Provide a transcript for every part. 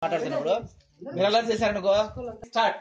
మాట్లాడుతున్నప్పుడు మీరు అలా చేశారనుకో స్టార్ట్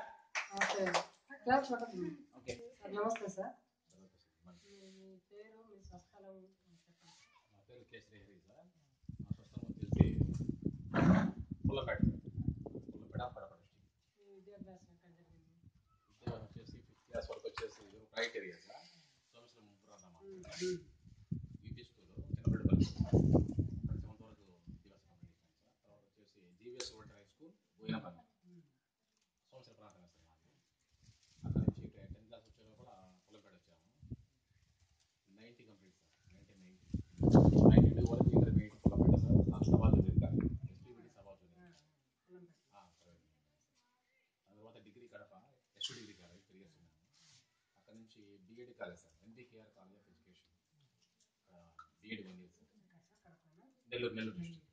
ఓకే నమస్తే సార్ మీ మీ పేరు మీ స్వస్థలం చెప్పండి నా పేరు కేసరి హరి సార్ నా స్వస్థలం వచ్చేసి పుల్లపేట పుల్లపేట పడపడ డిస్ట్రిక్ట్ మీ విద్యాభ్యాసం ఎక్కడ జరిగింది విద్య వచ్చేసి ఫిఫ్త్ క్లాస్ వరకు వచ్చేసి క్రైటీరియా సార్ సోమేశ్వరం ముగ్గురు యూపీ స్కూల్ చిన్నపేటపల్లి అక్కడ సెవెంత్ వరకు విద్యాభ్యాసం కంప్లీట్ చేశాను సార్ తర్వాత వచ్చేసి GVS old high school Boinapalli Someswara ప్రాంతం సార్ మాది అక్కడ నుంచి టెన్త్ క్లాస్ వచ్చేలో కూడా పుల్లపేట వచ్చాము ninety complete sir nineteen ninety ninety two వరకు ఇంటర్మీడియట్ పుల్లపేట సార్ నాకు సవాల్ చదివింది ఎస్పీబీడీ సవాల్ చదివింది ఆ తర్వాత degree Kadapa ST degree college three years ఉన్నాను అక్కడ నుంచి BEd college sir NBKR college of education BEd one year sir Nellore Nellore district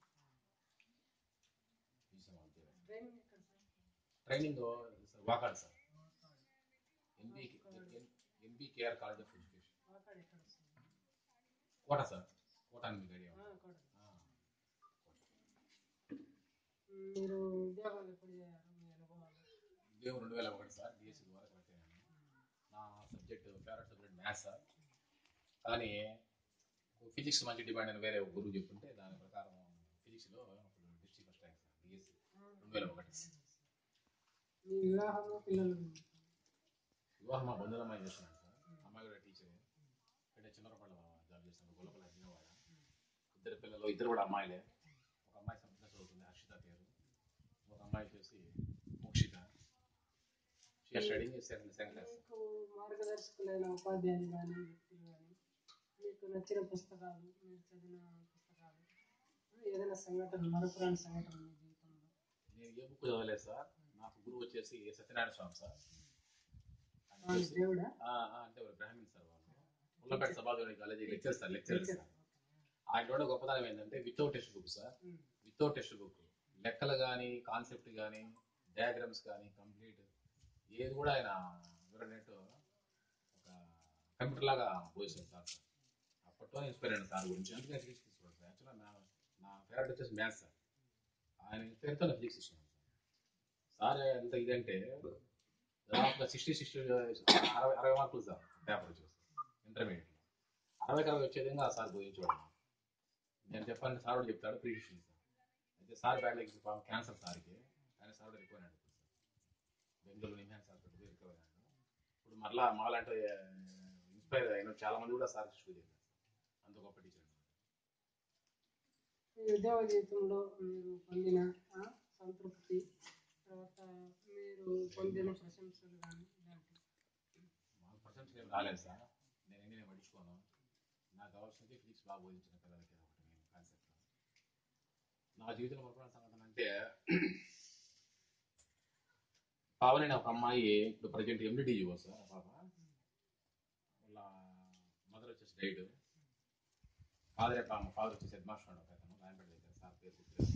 training ఎక్కడ sir training sir Vakadu sir NB NBKR college of education Vakadu ఎక్కడ వస్తుంది కోట సార్ కోట అని మీకు ఐడియా ఆ, ఉందా? కోట. ఆ. మీరు ఉద్యోగం ఎప్పుడు చేయారు మీ అనుభవాలు ఉద్యోగం రెండు వేల ఒకటి సార్ డిఎస్సి ద్వారా కరెక్ట్ అయ్యాను నా subject favourite subject maths sir కానీ ఫిజిక్స్ మంచి డిమాండ్ అని వేరే ఒక గురువు చెప్తుంటే దాని ప్రకారం ఫిజిక్స్లో అప్పుడు district first rank sir DSC రెండు వేల ఒకటి మీ వివాహము పిల్లలు వివాహం మా బంధువులమ్మాయి చేస్తున్నాను సార్ అమ్మాయి కూడా టీచరే అంటే చిన్నరపల్లి జాబ్ చేస్తాను గొల్లపల్లి అగ్నివాడ ఇద్దరు పిల్లలు ఇద్దరు కూడా అమ్మాయిలే ఒక అమ్మాయి సంస్థ చదువుతుంది హర్షిత పేరు ఒక అమ్మాయి వచ్చేసి మోక్షిత షియర్ స్టడింగ్ సెకండ్ సెకండ్ క్లాస్ మీకు మార్గదర్శకులైన ఉపాధ్యాయులు కానీ వ్యక్తులు కానీ మీకు నచ్చిన పుస్తకాలు మీరు చదివిన పుస్తకాలు ఏదైనా సంఘటన మరపురాని సంఘటన మీ జీవితంలో నేను ఏ బుక్ చదవలేదు సార్ నాకు గురువు వచ్చేసి సత్యనారాయణ స్వామి సార్ ఆయన వాళ్ళు వచ్చేసి- దేవుడా ఆ, ఆ, అంటే వాళ్ళు బ్రాహ్మణ్ సార్ వాళ్ళు ఉల్లపేట సభాదేవి college lecture sir lecture sir ఆయన కూడా గొప్పతనం ఏంటంటే without textbook sir um. Without textbook లెక్కలు కానీ కాన్సెప్ట్ కానీ డయాగ్రామ్స్ కానీ కంప్లీట్ ఏది కూడా ఆయన వివరణట్టు ఒక కంప్యూటర్ లాగా పోయిస్తారు సార్ సార్ అప్పట్లో ఇన్స్పైర్ అయిన సార్ గురించి అందుకని ఫిజిక్స్ తీసుకున్నాను సార్ యాక్చువల్గా నా నా ఫేవరెట్ వచ్చేసి మ్యాథ్స్ సార్ ఆయన ఇన్స్పైర్తో నేను ఫిజిక్స్ తీసుకున్నాను సార్ సార్ ఎంత ఇదంటే దాదాపుగా సిక్స్టీ సిక్స్టీ అరవై అరవై మార్కులు సార్ పేపర్ వచ్చేసి ఇంటర్మీడియట్లో అరవైకి అరవై వచ్చే విధంగా సార్ బోధించేవాడు నేను చెప్పాలంటే సార్ కూడా చెప్తాడు ప్రీడిషన్ సార్ అయితే సార్ బ్యాడ్ లైక్ పాపం క్యాన్సర్ సార్కి కానీ సార్ కూడా రికవర్ అయ్యాడు sir Bengaluru NIMHANS hospital recover అయ్యాడు ఇప్పుడు మరలా మాలాంటి ఇన్స్పైర్ అయిన చాలా మంది కూడా సార్ స్టూ చేశారు అంత గొప్ప టీచర్ మీ ఉద్యోగ జీవితంలో మీరు పొందిన ఆ, సంతృప్తి తర్వాత మీరు పొందిన ప్రశంసలు కానీ ఇలాంటివి మాకు పర్సెంట్ ఏం రాలేదు సార్ నేను ఎన్ని నేను పట్టించుకోను నాకు కావాల్సింది ఫిజిక్స్ బాగా బోధించిన పిల్లలకి ఒకటి నేను కాన్సెప్ట్ నా జీవితంలో మొదటి సంఘటన అంటే పావని అనే ఒక అమ్మాయి ఇప్పుడు ప్రజెంట్ ఎండిడీజీ సార్ ఆ పాప వాళ్ళ మదర్ వచ్చేసి డైడ్ ఫాదర్ ఫాదర్ వచ్చేసి హెడ్ మాస్టర్ ఒక అతను రాయపేట దగ్గర సార్ పేరు గుర్తులేదు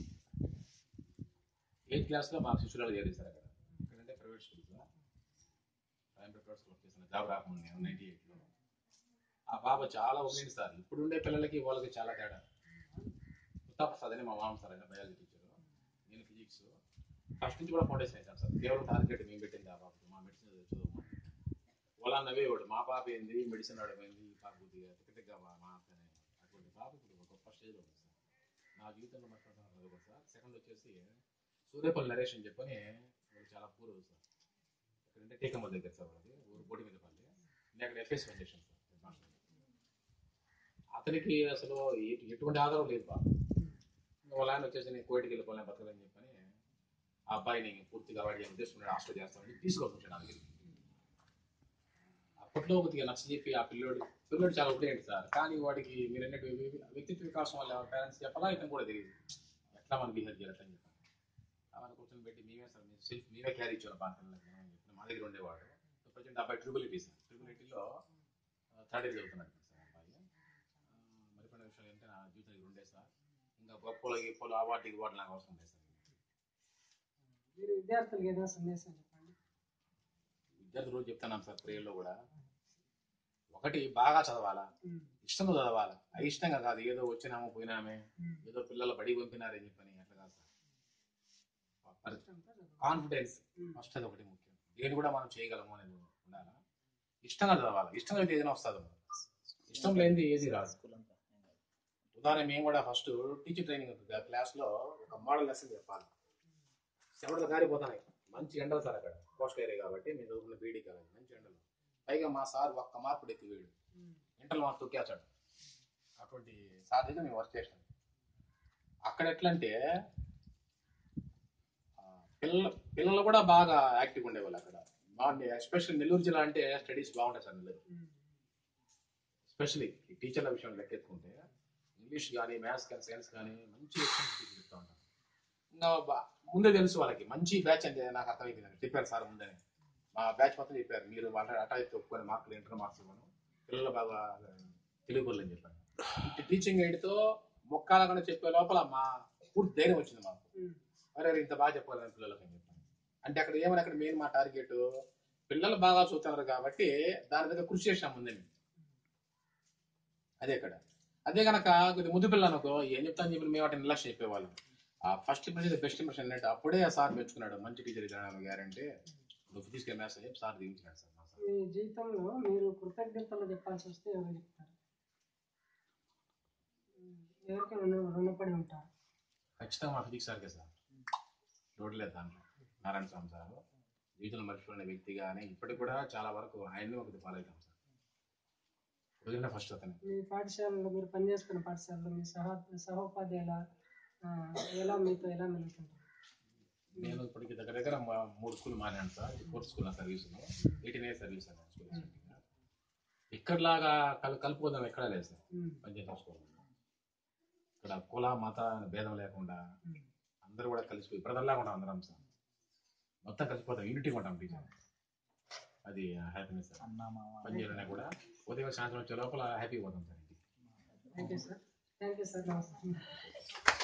ఎయిత్ క్లాస్లో మాకు శిష్యురాలు చేరింది సార్ అక్కడ ఎక్కడంటే private school sir Rayapeta private school చేసిన జాబ్ రాకముందు నేను నైన్టీ ఎయిట్లో ఆ పాప చాలా ఒకటి సార్ ఇప్పుడు ఉండే పిల్లలకి వాళ్ళకి చాలా తేడా ప్రతాప్ అని మా మామ సార్ ఆయన బయాలజీ టీచర్ నేను ఫిజిక్స్ ఫస్ట్ నుంచి కూడా ఫౌండేషన్ వేసాను సార్ కేవలం టార్గెట్ మేము పెట్టింది ఆ పాపకి మా మెడిసిన్ చదువు వాళ్ళ నవ్వేవాడు మా పాప ఏంది మెడిసిన్ ఆడమైంది ఈ పాప కొద్దిగా తిక్కటిగా మా మా అక్కనే అటువంటి పాప ఇప్పుడు ఒక గొప్ప స్టేజ్లో ఉంది సార్ నా జీవితంలో మర్చిపోతాను అది కూడా సార్ సెకండ్ వచ్చేసి సూర్యపల్లి నరేష్ అని చెప్పని వాళ్ళు చాలా పూర్ సార్ ఎక్కడంటే టీకమ్మ దగ్గర సార్ వాళ్ళది ఊరు బోటి మీద పల్లి నేను అక్కడ ఎఫ్ఎస్ పని చేశాను సార్ హెడ్ మాస్టర్ అతనికి అసలు ఎటు- ఎటువంటి ఆధారం లేదు పాప ఇంకా వాళ్ళ ఆయన వచ్చేసి నేను కోయిట్కి వెళ్ళిపోలేను బతకలని చెప్పని ఆ అబ్బాయిని పూర్తిగా అవాయిడ్ చేయాలని ఉద్దేశం హాస్టల్ చేస్తామని తీసుకోవాల్సి వచ్చాను నా దగ్గరికి అప్పట్లో కొద్దిగా నచ్చ చెప్పి ఆ పిల్లోడు పిల్లోడు చాలా ఒకటేంటి సార్ కానీ వాడికి మీరు అన్నట్టు వి- వ్యక్తిత్వ వికాసం వల్ల పేరెంట్స్ చెప్పాలా ఇతను కూడా తెలియదు ఎట్లా మనం బిహేవ్ చేయాలని చెప్పాను అవన్నీ కూర్చొని పెట్టి మేమే సార్ మీ సెల్ఫ్ మేమే క్యారీ ఇచ్చాను పాత పిల్లలకి అని చెప్పి మా దగ్గర ఉండేవాడు ప్రజెంట్ అబ్బాయి ట్రిబులిటీ సార్ ట్రిబులిటీలో థర్డ్ ఇయర్ చదువుతున్నాడు సార్ అబ్బాయి ఆ, మరికొన్ని విషయాలు ఏంటంటే నా జీవితానికి ఉండే సార్ ఇంకా గొప్పలు గిప్పలు అవార్డు గివార్డు నాకు అవసరం లేదు సార్ మీరు విద్యార్థులకు ఏదైనా సందేశం చెప్పండి విద్యార్థి రోజు చెప్తున్నాను సార్ ప్రేయర్లో కూడా ఒకటి బాగా చదవాలా ఉమ్. ఇష్టంతో చదవాలి అయిష్టంగా కాదు ఏదో వచ్చినాము పోయినామే ఉమ్. ఏదో పిల్లలు బడి పంపినారని చెప్పని అట్లా కాదు సార్ మరి ఇష్టంతో చదవాలి. కాన్ఫిడెన్స్ ఉమ్. ఫస్ట్ అది ఒకటి ముఖ్యం దేని కూడా మనం చేయగలము అనేది ఉండాలా ఇష్టంగా చదవాలి ఇష్టంగా అయితే ఏదైనా వస్తుంది ఇష్టం లేనిది ఏది రాదు స్కూల్ అంతా ఉదాహరణ మేము కూడా ఫస్ట్ టీచర్ ట్రైనింగ్ ఉంటుంది క్లాస్ లో ఒక మోడల్ లెసన్ చెప్పాలి చెమటలు కారిపోతున్నాయి మంచి ఎండలు సార్ అక్కడ కోస్టల్ ఏరియా కాబట్టి మేము చదువుకున్న బీడీ కాలేజ్ మంచి ఎండలు పైగా మా సార్ ఒక్క మార్పు ఎత్తి వేడు ఉమ్. ఎంటలు మాకు తొక్కేస్తాడు అటువంటి సార్ దగ్గర మేము వర్క్ చేసాం అక్కడ ఎట్లా అంటే ఆ, పిల్లలు పిల్లలు కూడా బాగా యాక్టివ్ ఉండేవాళ్ళు అక్కడ బాగుండే ఎస్పెషల్ నెల్లూరు జిల్లా అంటే స్టడీస్ బాగుంటాయి సార్ నెల్లూరు ఉమ్. ఎస్పెషల్లీ ఈ టీచర్ల విషయం లెక్కెత్తుకుంటే ఇంగ్లీష్ కానీ మ్యాథ్స్ కానీ సైన్స్ కానీ మంచి ఎక్స్పీరియన్స్ టీచర్ చెప్తా ఉంటారు ఇంకా బా- ముందే తెలుసు వాళ్ళకి మంచి బ్యాచ్ అంటే నాకు అర్థమైపోయింది చెప్పారు సార్ ముందని మా బ్యాచ్ మొత్తం చెప్పారు మీరు వాళ్ళ అటా అయితే ఒప్పుకొని మార్కులు ఇంటర్ మార్క్స్ ఇవ్వను పిల్లలు బాగా తెలుగులు అని చెప్పాను ఈ టీచింగ్ ఎయిడ్తో మొక్కాలకుండా చెప్పే లోపల మా పూర్తి ధైర్యం వచ్చింది మాకు ఉమ్. అరే అరే ఇంత బాగా చెప్పాలని పిల్లలకి అని చెప్పాను అంటే అక్కడ ఏమని అక్కడ మెయిన్ మా టార్గెట్ పిల్లలు బాగా చూస్తున్నారు కాబట్టి దాని దగ్గర కృషి చేసాం ముందే మేము. అదే ఇక్కడ అదే కనుక కొద్ది ముద్దు పిల్లలు అనుకో ఏం చెప్తాను చెప్పి మేము అటు నిర్లక్ష్యం చెప్పేవాళ్ళం ఆ ఫస్ట్ ఇంప్రెషన్ బెస్ట్ ఇంప్రెషన్ అంటే అప్పుడే ఆ సార్ మెచ్చుకున్నాడు మంచి టీచర్ ఇద్దరు గ్యారంటీ నువ్వు ఫిజిక్స్ మ్యాథ్స్ అని చెప్పి సార్ దించినాడు సార్ మా సార్ మీ జీవితంలో మీరు కృతజ్ఞతలు చెప్పాల్సి వస్తే ఎవరు చెప్తారు ఉమ్. ఎవరికి రుణ రుణపడి ఉంటారు ఖచ్చితంగా మా ఫిజిక్స్ సార్కే సార్ రోడ్ లేదు దాంట్లో నారాయణ స్వామి సార్ జీవితంలో మర్చిపోయిన వ్యక్తి కానీ ఇప్పటికి కూడా చాలా వరకు ఆయన్ని ఒకటి ఫాలో అవుతాం సార్ వదిలిన ఫస్ట్ అతను మీ పాఠశాలలో మీరు పనిచేస్తున్న పాఠశాలలో మీ సహా సహోపాధ్యాయుల ఆ, ఎలా మీతో ఎలా మెలుగుతుంటారు నేను ఇప్పటికి దగ్గర దగ్గర మా- మూడు స్కూల్ మారాను సార్ ఫోర్త్ స్కూల్ నా సర్వీస్లో ఎయిటీన్ ఇయర్స్ సర్వీస్ అన్న స్కూల్ ఇక్కడలాగా కలు కలుపుకోదాం ఎక్కడా లేదు సార్ ఉమ్. పనిచేసిన స్కూల్ ఇక్కడ కుల మత అనే భేదం లేకుండా ఉమ్. అందరూ కూడా కలిసిపోయి బ్రదర్లాగా ఉంటాం అందరం సార్ మొత్తం కలిసిపోతాం యూనిటీగా ఉంటాం టీచర్ అది హ్యాపీనెస్ సార్ అన్న మామ పని చేయాలన్నా కూడా ఉదయం సాయంత్రం వచ్చే లోపల హ్యాపీగా పోతాం సార్ ఇంటికి thank you sir thank you sir నమస్తే